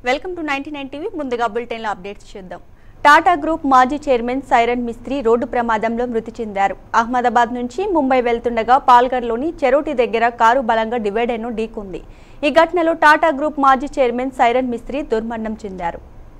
welcome to ninety nine TV ముందుగా బులెటిన్లో updates చూద్దాం టాటా గ్రూప్ మాజీ చైర్మన్ సైరన్ మిస్త్రీ రోడ్డు ప్రమాదంలో మృతి చెందారు అహ్మదాబాద్ నుంచి ముంబై వెళ్తుండగా పాల్గర్లోని చెరోటి దగ్గర కారు బలంగా డివైడర్ను ఢీకొంది ఈ ఘటనలో టాటా గ్రూప్ మాజీ చైర్మన్ సైరన్ మిస్త్రీ దుర్మరణం చెందారు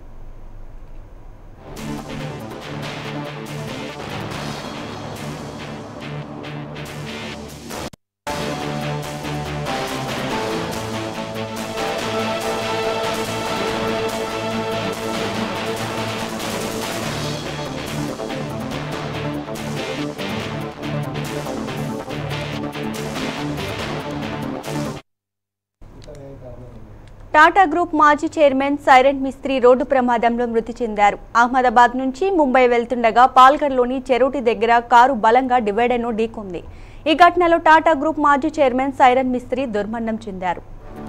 టాటా గ్రూప్ మాజీ చైర్మన్ సైరన్ మిస్త్రీ రోడ్డు ప్రమాదంలో మృతి చెందారు అహ్మదాబాద్ నుంచి ముంబై వెళ్తుండగా పాల్గర్లోని చెరోటి దగ్గర కారు బలంగా డివైడర్ను ఢీకొంది ఈ ఘటనలో టాటా గ్రూప్ మాజీ చైర్మన్ సైరన్ మిస్త్రీ దుర్మరణం చెందారు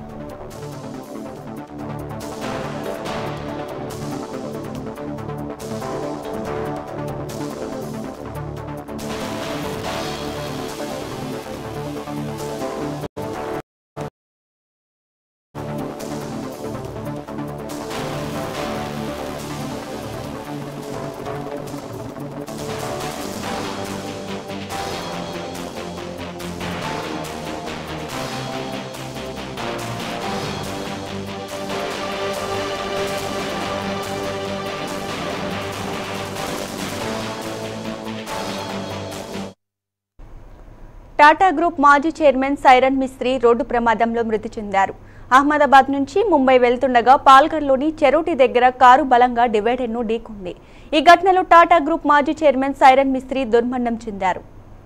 టాటా గ్రూప్ మాజీ చైర్మన్ సైరన్ మిస్త్రీ రోడ్డు ప్రమాదంలో మృతి చెందారు అహ్మదాబాద్ నుంచి ముంబై వెళ్తుండగా పాల్గర్లోని చెరోటి దగ్గర కారు బలంగా డివైడర్ను ఢీకొంది ఈ ఘటనలో టాటా గ్రూప్ మాజీ చైర్మన్ సైరన్ మిస్త్రీ దుర్మరణం చెందారు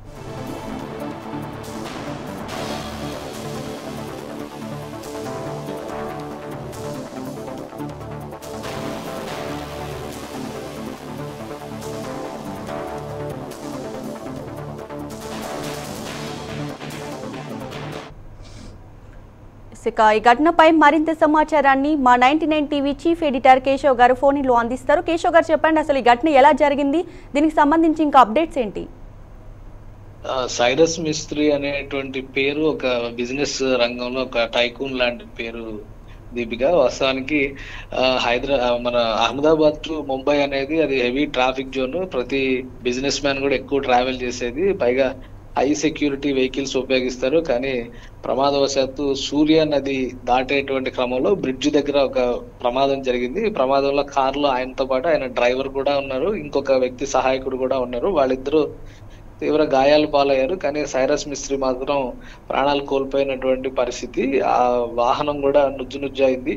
ఇక ఈ ఘటనపై మరింత సమాచారాన్ని మా ninety nine TV chief editor Keshav గారు ఫోన్ లో అందిస్తారు కేశవ్ గారు చెప్పండి అసలు ఈ ఘటన ఎలా జరిగింది దీనికి సంబంధించి ఇంకా అప్డేట్స్ ఏంటి ఆ, సైరస్ మిస్త్రీ అనేటువంటి పేరు ఒక బిజినెస్ రంగంలో ఒక టైకూన్ లాంటి పేరు దీపిక వాస్తవానికి ఆ, హైదరా ఆ, మన అహ్మదాబాద్ టు ముంబై అనేది అది హెవీ ట్రాఫిక్ జోన్ ప్రతి బిజినెస్ మ్యాన్ కూడా ఎక్కువ ట్రావెల్ చేసేది పైగా హై సెక్యూరిటీ వెహికల్స్ ఉపయోగిస్తారు కానీ ప్రమాదవశాత్తు సూర్య నది దాటేటువంటి క్రమంలో బ్రిడ్జ్ దగ్గర ఒక ప్రమాదం జరిగింది ఈ ప్రమాదంలో కారులో ఆయనతో పాటు ఆయన డ్రైవర్ కూడా ఉన్నారు ఇంకొక వ్యక్తి సహాయకుడు కూడా ఉన్నారు వాళ్ళిద్దరూ తీవ్ర గాయాలు పాలయ్యారు కానీ సైరస్ మిస్త్రీ మాత్రం ప్రాణాలు కోల్పోయినటువంటి పరిస్థితి ఆ వాహనం కూడా నుజ్జు నుజ్జు అయింది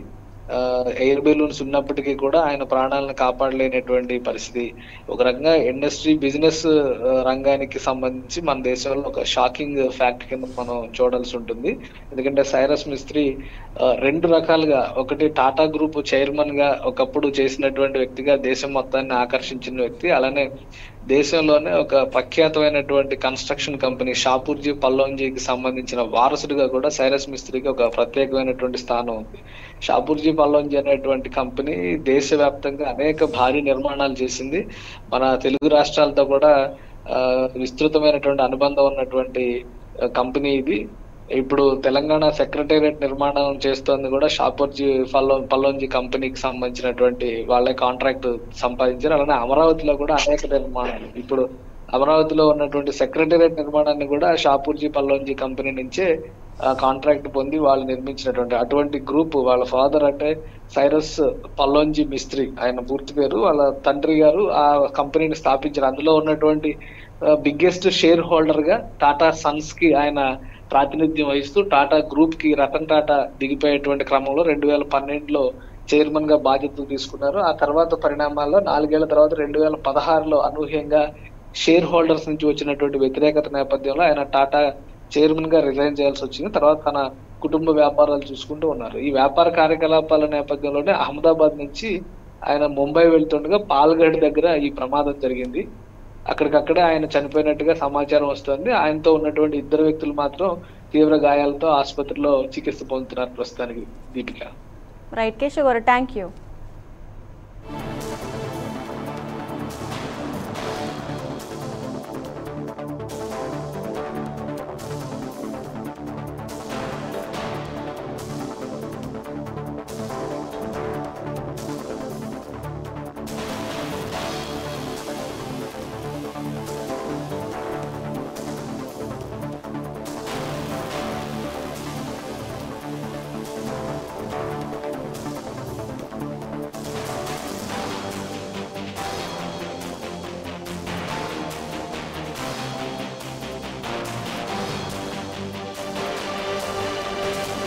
ఎయిర్ బెలూన్స్ ఉన్నప్పటికీ కూడా ఆయన ప్రాణాలను కాపాడలేనటువంటి పరిస్థితి ఒక రకంగా ఇండస్ట్రీ బిజినెస్ రంగానికి సంబంధించి మన దేశంలో ఒక షాకింగ్ ఫ్యాక్ట్ కింద మనం చూడాల్సి ఉంటుంది ఎందుకంటే సైరస్ మిస్త్రీ ఆ, రెండు రకాలుగా ఒకటి టాటా గ్రూప్ చైర్మన్ గా ఒకప్పుడు చేసినటువంటి వ్యక్తిగా దేశం మొత్తాన్ని ఆకర్షించిన వ్యక్తి అలానే దేశంలోనే ఒక ప్రఖ్యాతమైనటువంటి కన్స్ట్రక్షన్ కంపెనీ షాపూర్జీ పల్లోంజీకి సంబంధించిన వారసుడిగా కూడా సైరస్ మిస్త్రికి ఒక ప్రత్యేకమైనటువంటి స్థానం ఉంది షాపూర్జీ పల్లోంజీ అనేటువంటి కంపెనీ దేశవ్యాప్తంగా అనేక భారీ నిర్మాణాలు చేసింది మన తెలుగు రాష్ట్రాలతో కూడా ఆ, విస్తృతమైనటువంటి అనుబంధం ఉన్నటువంటి ఆ, కంపెనీ ఇది ఇప్పుడు తెలంగాణ సెక్రటేరియట్ నిర్మాణం చేస్తోంది కూడా షాపూర్జీ పల్లో పల్లోంజీ కంపెనీకి సంబంధించినటువంటి వాళ్ళే కాంట్రాక్ట్ సంపాదించారు అలానే అమరావతిలో కూడా అనేక నిర్మాణాలు ఇప్పుడు అమరావతిలో ఉన్నటువంటి సెక్రటేరియట్ నిర్మాణాన్ని కూడా షాపూర్జీ పల్లోంజీ కంపెనీ నుంచే కాంట్రాక్ట్ పొంది వాళ్ళు నిర్మించినటువంటి అటువంటి గ్రూప్ వాళ్ళ ఫాదర్ అంటే సైరస్ పల్లోంజీ మిస్త్రీ ఆయన పూర్తి పేరు వాళ్ళ తండ్రి గారు ఆ కంపెనీని స్థాపించారు అందులో ఉన్నటువంటి బిగ్గెస్ట్ షేర్ హోల్డర్ గా టాటా సన్స్ కి ఆయన ప్రాతినిధ్యం వహిస్తూ టాటా గ్రూప్ కి రతన్ టాటా దిగిపోయేటువంటి క్రమంలో రెండు వేల పన్నెండులో చైర్మన్ గా బాధ్యతలు తీసుకున్నారు ఆ తర్వాత పరిణామాల్లో నాలుగేళ్ల తర్వాత రెండు వేల పదహారులో అనూహ్యంగా షేర్ హోల్డర్స్ నుంచి వచ్చినటువంటి వ్యతిరేకత నేపథ్యంలో ఆయన టాటా చైర్మన్ గా రిజైన్ చేయాల్సి వచ్చింది తర్వాత తన కుటుంబ వ్యాపారాలు చూసుకుంటూ ఉన్నారు ఈ వ్యాపార కార్యకలాపాల నేపథ్యంలోనే అహ్మదాబాద్ నుంచి ఆయన ముంబై వెళ్తుండగా పాల్గఢ్ దగ్గర ఈ ప్రమాదం జరిగింది అక్కడికక్కడే ఆయన చనిపోయినట్టుగా సమాచారం వస్తుంది ఆయనతో ఉన్నటువంటి ఇద్దరు వ్యక్తులు మాత్రం తీవ్ర గాయాలతో ఆసుపత్రిలో చికిత్స పొందుతున్నారు ప్రస్తుతానికి దీపిక రైట్ కేశవ్ గారు థ్యాంక్ యూ